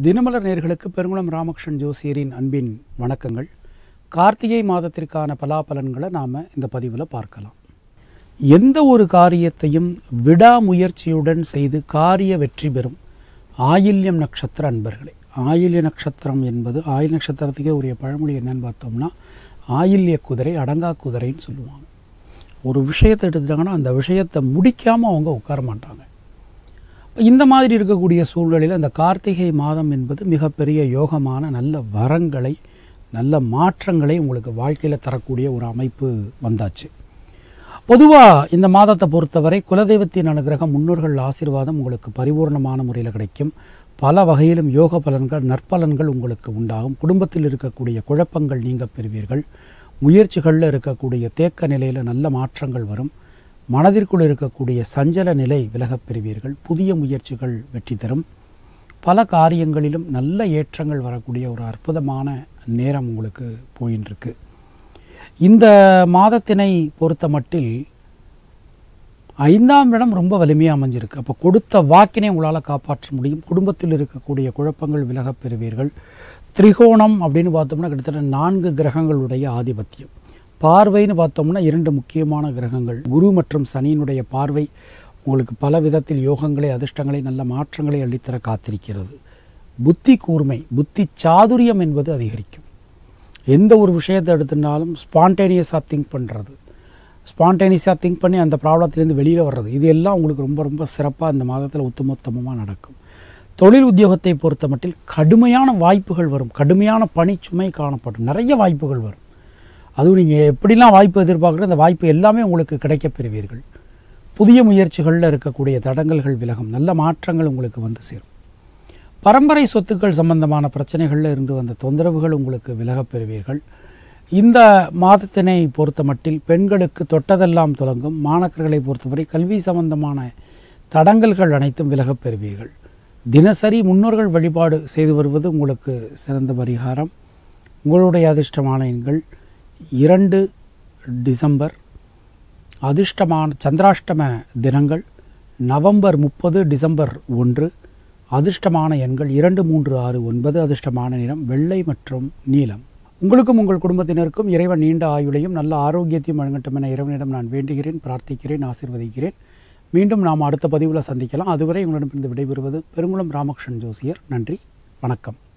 தினமலர் நேர்களுக்கு பெருங்குளம் ராமகிருஷ்ணன் ஜோசியரின் அன்பின் வணக்கங்கள் கார்த்திகை மாதத்திற்கான பலாபலன்களை நாம் இந்த பதிவில் பார்க்கலாம் எந்த ஒரு காரியத்தையும் விடாமுயற்சியுடன் செய்து காரிய வெற்றி பெறும் ஆயில்யம் நட்சத்திர அன்பர்களே ஆயில்ய நட்சத்திரம் என்பது ஆயில் நட்சத்திரத்துக்கே உரிய பழமொழி என்னன்னு பார்த்தோம்னா ஆயில்ய குதிரை அடங்கா குதிரைன்னு சொல்லுவாங்க ஒரு விஷயத்தை எடுத்துட்டாங்கன்னா அந்த விஷயத்தை முடிக்காமல் அவங்க உட்கார மாட்டாங்க இந்த மாதிரி இருக்கக்கூடிய சூழ்நிலையில் அந்த கார்த்திகை மாதம் என்பது மிகப்பெரிய யோகமான நல்ல வரங்களை நல்ல மாற்றங்களை உங்களுக்கு வாழ்க்கையில் தரக்கூடிய ஒரு அமைப்பு வந்தாச்சு பொதுவாக இந்த மாதத்தை பொறுத்தவரை குலதெய்வத்தின் அனுகிரகம் முன்னோர்கள் ஆசீர்வாதம் உங்களுக்கு பரிபூர்ணமான முறையில் கிடைக்கும் பல வகையிலும் யோக பலன்கள் நற்பலன்கள் உங்களுக்கு உண்டாகும் குடும்பத்தில் இருக்கக்கூடிய குழப்பங்கள் நீங்க பெறுவீர்கள் முயற்சிகளில் இருக்கக்கூடிய தேக்க நிலையில் நல்ல மாற்றங்கள் வரும் மனதிற்குள் இருக்கக்கூடிய சஞ்சல நிலை விலகப் பெறுவீர்கள் புதிய முயற்சிகள் வெற்றி தரும் பல காரியங்களிலும் நல்ல ஏற்றங்கள் வரக்கூடிய ஒரு அற்புதமான நேரம் உங்களுக்கு போயின்னு இருக்கு இந்த மாதத்தினை பொறுத்த மட்டில் ஐந்தாம் இடம் ரொம்ப வலிமையாக அமைஞ்சிருக்கு அப்போ கொடுத்த வாக்கினை உங்களால் காப்பாற்ற முடியும் குடும்பத்தில் இருக்கக்கூடிய குழப்பங்கள் விலகப் பெறுவீர்கள் திரிகோணம் அப்படின்னு பார்த்தோம்னா கிட்டத்தட்ட நான்கு கிரகங்களுடைய ஆதிபத்தியம் பார்வைன்னு பார்த்தோம்னா இரண்டு முக்கியமான கிரகங்கள் குரு மற்றும் சனியினுடைய பார்வை உங்களுக்கு பல விதத்தில் யோகங்களை அதிர்ஷ்டங்களை நல்ல மாற்றங்களை அள்ளித்தர காத்திருக்கிறது புத்தி கூர்மை புத்தி சாதுரியம் என்பது அதிகரிக்கும் எந்த ஒரு விஷயத்தை எடுத்துனாலும் ஸ்பான்டேனியஸாக திங்க் பண்ணுறது ஸ்பான்டேனியஸாக திங்க் பண்ணி அந்த ப்ராப்ளத்திலேருந்து வெளியில் வர்றது இது எல்லாம் உங்களுக்கு ரொம்ப ரொம்ப சிறப்பாக இந்த மாதத்தில் உத்தமோத்தமமாக நடக்கும் தொழில் உத்தியோகத்தை பொறுத்த மட்டில் கடுமையான வாய்ப்புகள் வரும் கடுமையான பணிச்சுமை காணப்படும் நிறைய வாய்ப்புகள் வரும் அதுவும் நீங்கள் எப்படிலாம் வாய்ப்பு எதிர்பார்க்குற அந்த வாய்ப்பு எல்லாமே உங்களுக்கு கிடைக்கப் பெறுவீர்கள் புதிய முயற்சிகளில் இருக்கக்கூடிய தடங்கல்கள் விலகும் நல்ல மாற்றங்கள் உங்களுக்கு வந்து சேரும் பரம்பரை சொத்துக்கள் சம்பந்தமான பிரச்சனைகளில் இருந்து வந்த தொந்தரவுகள் உங்களுக்கு விலகப் பெறுவீர்கள் இந்த மாதத்தினை பொறுத்த மட்டில் பெண்களுக்கு தொட்டதெல்லாம் தொடங்கும் மாணக்கர்களை பொறுத்தவரை கல்வி சம்பந்தமான தடங்கல்கள் அனைத்தும் விலகப் பெறுவீர்கள் தினசரி முன்னோர்கள் வழிபாடு செய்து வருவது உங்களுக்கு சிறந்த பரிகாரம் உங்களுடைய அதிர்ஷ்டமான எண்கள் இரண்டு டிசம்பர் அதிர்ஷ்டமான சந்திராஷ்டம தினங்கள் நவம்பர் முப்பது டிசம்பர் ஒன்று அதிர்ஷ்டமான எண்கள் இரண்டு மூன்று ஆறு ஒன்பது அதிர்ஷ்டமான நிறம் வெள்ளை மற்றும் நீலம் உங்களுக்கும் உங்கள் குடும்பத்தினருக்கும் இறைவன் நீண்ட ஆயுளையும் நல்ல ஆரோக்கியத்தையும் வழங்கட்டும் என இறைவனிடம் நான் வேண்டுகிறேன் பிரார்த்திக்கிறேன் ஆசீர்வதிக்கிறேன் மீண்டும் நாம் அடுத்த பதிவில் சந்திக்கலாம் அதுவரை உங்களிடமிருந்து விடைபெறுவது பெருங்குளம் ராமகிருஷ்ணன் ஜோசியர் நன்றி வணக்கம்